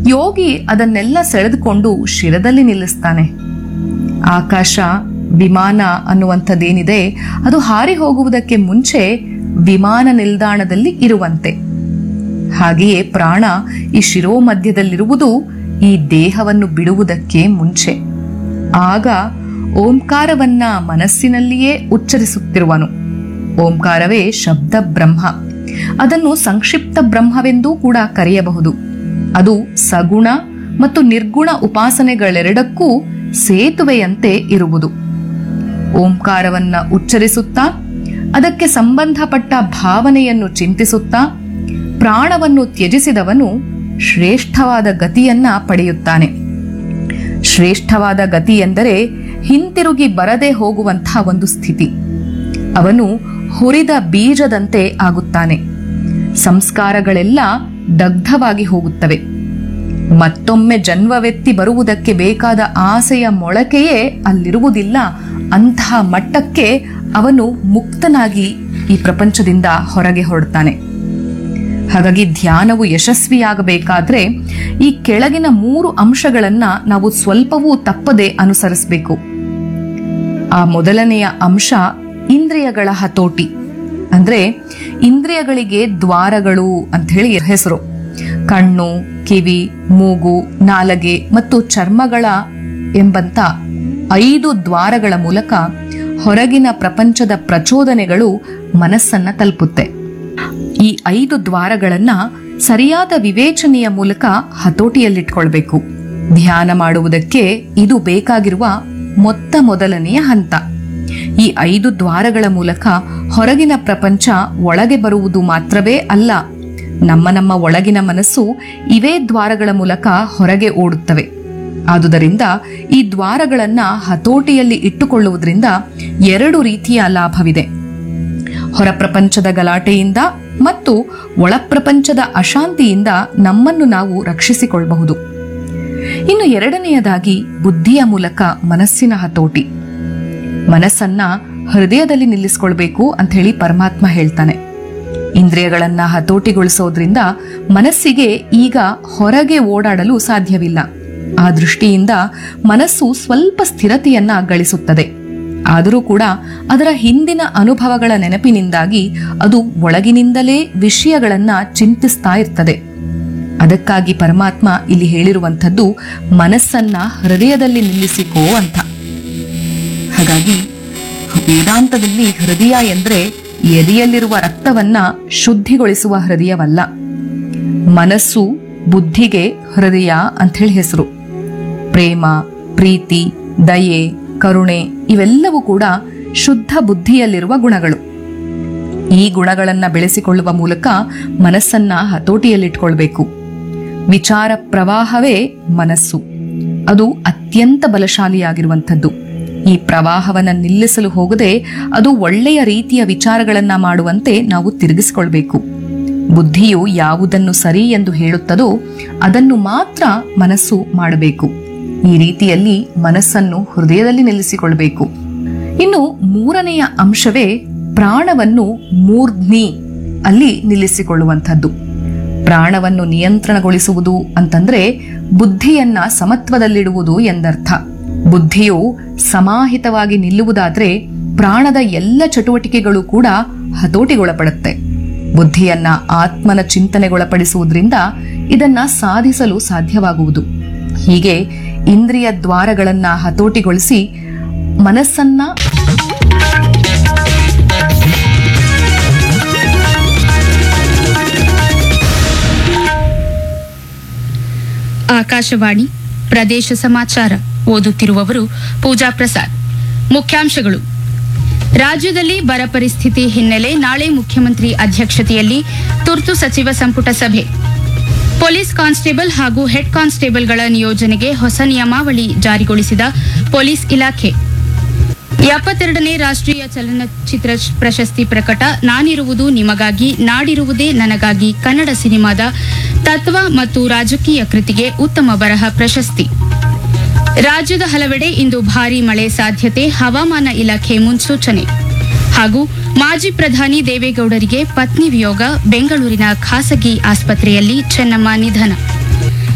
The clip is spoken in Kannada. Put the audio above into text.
ಯೋಗಿ ಅದನ್ನೆಲ್ಲ ಸೆಳೆದುಕೊಂಡು ಶಿರದಲ್ಲಿ ನಿಲ್ಲಿಸ್ತಾನೆ ಆಕಾಶ ವಿಮಾನ ಅನ್ನುವಂಥದ್ದೇನಿದೆ ಅದು ಹಾರಿ ಹೋಗುವುದಕ್ಕೆ ಮುಂಚೆ ವಿಮಾನ ನಿಲ್ದಾಣದಲ್ಲಿ ಇರುವಂತೆ ಹಾಗೆಯೇ ಪ್ರಾಣ ಈ ಶಿರೋಮಧ್ಯದಲ್ಲಿರುವುದು ಈ ದೇಹವನ್ನು ಬಿಡುವುದಕ್ಕೆ ಮುಂಚೆ ಆಗ ಓಂಕಾರವನ್ನ ಮನಸ್ಸಿನಲ್ಲಿಯೇ ಉಚ್ಚರಿಸುತ್ತಿರುವನು ಓಂಕಾರವೇ ಶಬ್ದ ಬ್ರಹ್ಮ ಅದನ್ನು ಸಂಕ್ಷಿಪ್ತ ಬ್ರಹ್ಮವೆಂದೂ ಕೂಡ ಕರೆಯಬಹುದು ಅದು ಸಗುಣ ಮತ್ತು ನಿರ್ಗುಣ ಉಪಾಸನೆಗಳೆರಡಕ್ಕೂ ಸೇತುವೆಯಂತೆ ಇರುವುದು ಓಂಕಾರವನ್ನ ಉಚ್ಚರಿಸುತ್ತಾ ಅದಕ್ಕೆ ಸಂಬಂಧಪಟ್ಟ ಭಾವನೆಯನ್ನು ಚಿಂತಿಸುತ್ತಾ ಪ್ರಾಣವನ್ನು ತ್ಯಜಿಸಿದವನು ಶ್ರೇಷ್ಠವಾದ ಗತಿಯನ್ನ ಪಡೆಯುತ್ತಾನೆ ಶ್ರೇಷ್ಠವಾದ ಗತಿ ಎಂದರೆ ಹಿಂತಿರುಗಿ ಬರದೆ ಹೋಗುವಂತಹ ಒಂದು ಸ್ಥಿತಿ ಅವನು ಹುರಿದ ಬೀಜದಂತೆ ಆಗುತ್ತಾನೆ ಸಂಸ್ಕಾರಗಳೆಲ್ಲ ದಗ್ಧವಾಗಿ ಹೋಗುತ್ತವೆ ಮತ್ತೊಮ್ಮೆ ಜನ್ಮವೆತ್ತಿ ಬರುವುದಕ್ಕೆ ಬೇಕಾದ ಆಸೆಯ ಮೊಳಕೆಯೇ ಅಲ್ಲಿರುವುದಿಲ್ಲ ಅಂತಹ ಮಟ್ಟಕ್ಕೆ ಅವನು ಮುಕ್ತನಾಗಿ ಈ ಪ್ರಪಂಚದಿಂದ ಹೊರಗೆ ಹೊರಡ್ತಾನೆ ಹಾಗಾಗಿ ಧ್ಯಾನವು ಯಶಸ್ವಿಯಾಗಬೇಕಾದ್ರೆ ಈ ಕೆಳಗಿನ ಮೂರು ಅಂಶಗಳನ್ನ ನಾವು ಸ್ವಲ್ಪವೂ ತಪ್ಪದೆ ಅನುಸರಿಸಬೇಕು ಆ ಮೊದಲನೆಯ ಅಂಶ ಇಂದ್ರಿಯಗಳ ಹತೋಟಿ ಅಂದ್ರೆ ಇಂದ್ರಿಯಗಳಿಗೆ ದ್ವಾರಗಳು ಅಂತ ಹೇಳಿ ಹೆಸರು ಕಣ್ಣು ಕಿವಿ ಮೂಗು ನಾಲಗೆ ಮತ್ತು ಚರ್ಮಗಳ ಎಂಬಂತ ಐದು ದ್ವಾರಗಳ ಮೂಲಕ ಹೊರಗಿನ ಪ್ರಪಂಚದ ಪ್ರಚೋದನೆಗಳು ಮನಸ್ಸನ್ನ ತಲುಪುತ್ತೆ ಈ ಐದು ದ್ವಾರಗಳನ್ನ ಸರಿಯಾದ ವಿವೇಚನೆಯ ಮೂಲಕ ಹತೋಟಿಯಲ್ಲಿಟ್ಕೊಳ್ಬೇಕು ಧ್ಯಾನ ಮಾಡುವುದಕ್ಕೆ ಇದು ಬೇಕಾಗಿರುವ ಮೊತ್ತ ಮೊದಲನೆಯ ಹಂತ ಈ ಐದು ದ್ವಾರಗಳ ಮೂಲಕ ಹೊರಗಿನ ಪ್ರಪಂಚ ಒಳಗೆ ಬರುವುದು ಮಾತ್ರವೇ ಅಲ್ಲ ನಮ್ಮ ನಮ್ಮ ಒಳಗಿನ ಮನಸ್ಸು ಇವೇ ದ್ವಾರಗಳ ಮೂಲಕ ಹೊರಗೆ ಓಡುತ್ತವೆ ಆದುದರಿಂದ ಈ ದ್ವಾರಗಳನ್ನ ಹತೋಟಿಯಲ್ಲಿ ಇಟ್ಟುಕೊಳ್ಳುವುದರಿಂದ ಎರಡು ರೀತಿಯ ಲಾಭವಿದೆ ಹೊರ ಪ್ರಪಂಚದ ಗಲಾಟೆಯಿಂದ ಮತ್ತು ಒಳಪ್ರಪಂಚದ ಅಶಾಂತಿಯಿಂದ ನಮ್ಮನ್ನು ನಾವು ರಕ್ಷಿಸಿಕೊಳ್ಳಬಹುದು ಇನ್ನು ಎರಡನೆಯದಾಗಿ ಬುದ್ಧಿಯ ಮೂಲಕ ಮನಸ್ಸಿನ ಹತೋಟಿ ಮನಸ್ಸನ್ನ ಹೃದಯದಲ್ಲಿ ನಿಲ್ಲಿಸ್ಕೊಳ್ಬೇಕು ಅಂತ ಹೇಳಿ ಪರಮಾತ್ಮ ಹೇಳ್ತಾನೆ ಇಂದ್ರಿಯಗಳನ್ನ ಹತೋಟಿಗೊಳಿಸೋದ್ರಿಂದ ಮನಸ್ಸಿಗೆ ಈಗ ಹೊರಗೆ ಓಡಾಡಲು ಸಾಧ್ಯವಿಲ್ಲ ಆ ದೃಷ್ಟಿಯಿಂದ ಮನಸ್ಸು ಸ್ವಲ್ಪ ಸ್ಥಿರತೆಯನ್ನ ಗಳಿಸುತ್ತದೆ ಆದರೂ ಕೂಡ ಅದರ ಹಿಂದಿನ ಅನುಭವಗಳ ನೆನಪಿನಿಂದಾಗಿ ಅದು ಒಳಗಿನಿಂದಲೇ ವಿಷಯಗಳನ್ನ ಚಿಂತಿಸ್ತಾ ಇರ್ತದೆ ಅದಕ್ಕಾಗಿ ಪರಮಾತ್ಮ ಇಲ್ಲಿ ಹೇಳಿರುವಂಥದ್ದು ಮನಸ್ಸನ್ನ ಹೃದಯದಲ್ಲಿ ನಿಲ್ಲಿಸಿಕೋ ಅಂತ ಹಾಗಾಗಿ ವೇದಾಂತದಲ್ಲಿ ಹೃದಯ ಎಂದ್ರೆ ಎದೆಯಲ್ಲಿರುವ ರಕ್ತವನ್ನ ಶುದ್ಧಿಗೊಳಿಸುವ ಹೃದಯವಲ್ಲ ಮನಸ್ಸು ಬುದ್ಧಿಗೆ ಹೃದಯ ಅಂತ ಹೇಳಿ ಹೆಸರು ಪ್ರೇಮ ಪ್ರೀತಿ ದಯೆ ಕರುಣೆ ಇವೆಲ್ಲವೂ ಕೂಡ ಶುದ್ಧ ಬುದ್ಧಿಯಲ್ಲಿರುವ ಗುಣಗಳು ಈ ಗುಣಗಳನ್ನ ಬೆಳೆಸಿಕೊಳ್ಳುವ ಮೂಲಕ ಮನಸ್ಸನ್ನ ಹತೋಟಿಯಲ್ಲಿಟ್ಕೊಳ್ಬೇಕು ವಿಚಾರ ಪ್ರವಾಹವೇ ಮನಸ್ಸು ಅದು ಅತ್ಯಂತ ಬಲಶಾಲಿಯಾಗಿರುವಂಥದ್ದು ಈ ಪ್ರವಾಹವನ್ನ ನಿಲ್ಲಿಸಲು ಹೋಗದೆ ಅದು ಒಳ್ಳೆಯ ರೀತಿಯ ವಿಚಾರಗಳನ್ನ ಮಾಡುವಂತೆ ನಾವು ತಿರುಗಿಸಿಕೊಳ್ಬೇಕು ಬುದ್ಧಿಯು ಯಾವುದನ್ನು ಸರಿ ಎಂದು ಹೇಳುತ್ತದೋ ಅದನ್ನು ಮಾತ್ರ ಮನಸ್ಸು ಮಾಡಬೇಕು ಈ ರೀತಿಯಲ್ಲಿ ಮನಸ್ಸನ್ನು ಹೃದಯದಲ್ಲಿ ನಿಲ್ಲಿಸಿಕೊಳ್ಬೇಕು ಇನ್ನು ಮೂರನೆಯ ಅಂಶವೇ ಪ್ರಾಣವನ್ನು ಮೂರ್ಧ್ನಿ ಅಲ್ಲಿ ನಿಲ್ಲಿಸಿಕೊಳ್ಳುವಂಥದ್ದು ಪ್ರಾಣವನ್ನು ನಿಯಂತ್ರಣಗೊಳಿಸುವುದು ಅಂತಂದ್ರೆ ಬುದ್ಧಿಯನ್ನ ಸಮತ್ವದಲ್ಲಿಡುವುದು ಎಂದರ್ಥ ಬುದ್ಧಿಯು ಸಮಾಹಿತವಾಗಿ ನಿಲ್ಲುವುದಾದ್ರೆ ಪ್ರಾಣದ ಎಲ್ಲ ಚಟುವಟಿಕೆಗಳು ಕೂಡ ಹತೋಟಿಗೊಳಪಡುತ್ತೆ ಬುದ್ಧಿಯನ್ನ ಆತ್ಮನ ಚಿಂತನೆಗೊಳಪಡಿಸುವುದರಿಂದ ಇದನ್ನ ಸಾಧಿಸಲು ಸಾಧ್ಯವಾಗುವುದು ಹೀಗೆ ಇಂದ್ರಿಯ ದ್ವಾರಗಳನ್ನ ಹತೋಟಿಗೊಳಿಸಿ ಮನಸ್ಸನ್ನ ಆಕಾಶವಾಣಿ ಪ್ರದೇಶ ಸಮಾಚಾರ ಓದುತ್ತಿರುವವರು ಪೂಜಾ ಪ್ರಸಾದ್ ಮುಖ್ಯಾಂಶಗಳು ರಾಜ್ಯದಲ್ಲಿ ಬರ ಪರಿಸ್ಥಿತಿ ಹಿನ್ನೆಲೆ ನಾಳೆ ಮುಖ್ಯಮಂತ್ರಿ ಅಧ್ಯಕ್ಷತೆಯಲ್ಲಿ ತುರ್ತು ಸಚಿವ ಸಂಪುಟ ಸಭೆ ಪೊಲೀಸ್ ಕಾನ್ಸ್ಟೇಬಲ್ ಹಾಗೂ ಹೆಡ್ ಕಾನ್ಸ್ಟೇಬಲ್ಗಳ ನಿಯೋಜನೆಗೆ ಹೊಸ ನಿಯಮಾವಳಿ ಜಾರಿಗೊಳಿಸಿದ ಪೊಲೀಸ್ ಇಲಾಖೆ ಎಪ್ಪತ್ತೆರಡನೇ ರಾಷ್ಟ್ರೀಯ ಚಲನಚಿತ್ರ ಪ್ರಶಸ್ತಿ ಪ್ರಕಟ ನಾನಿರುವುದು ನಿಮಗಾಗಿ ನಾಡಿರುವುದೇ ನನಗಾಗಿ ಕನ್ನಡ ಸಿನಿಮಾದ ತತ್ವ ಮತ್ತು ರಾಜಕೀಯ ಕೃತಿಗೆ ಉತ್ತಮ ಬರಹ ಪ್ರಶಸ್ತಿ ರಾಜ್ಯದ ಹಲವೆಡೆ ಇಂದು ಭಾರೀ ಮಳೆ ಸಾಧ್ಯತೆ ಹವಾಮಾನ ಇಲಾಖೆ ಮುನ್ಸೂಚನೆ ಹಾಗೂ ಮಾಜಿ ಪ್ರಧಾನಿ ದೇವೇಗೌಡರಿಗೆ ಪತ್ನಿ ವಿಯೋಗ ಬೆಂಗಳೂರಿನ ಖಾಸಗಿ ಆಸ್ಪತ್ರೆಯಲ್ಲಿ ಚೆನ್ನಮ್ಮ ನಿಧನ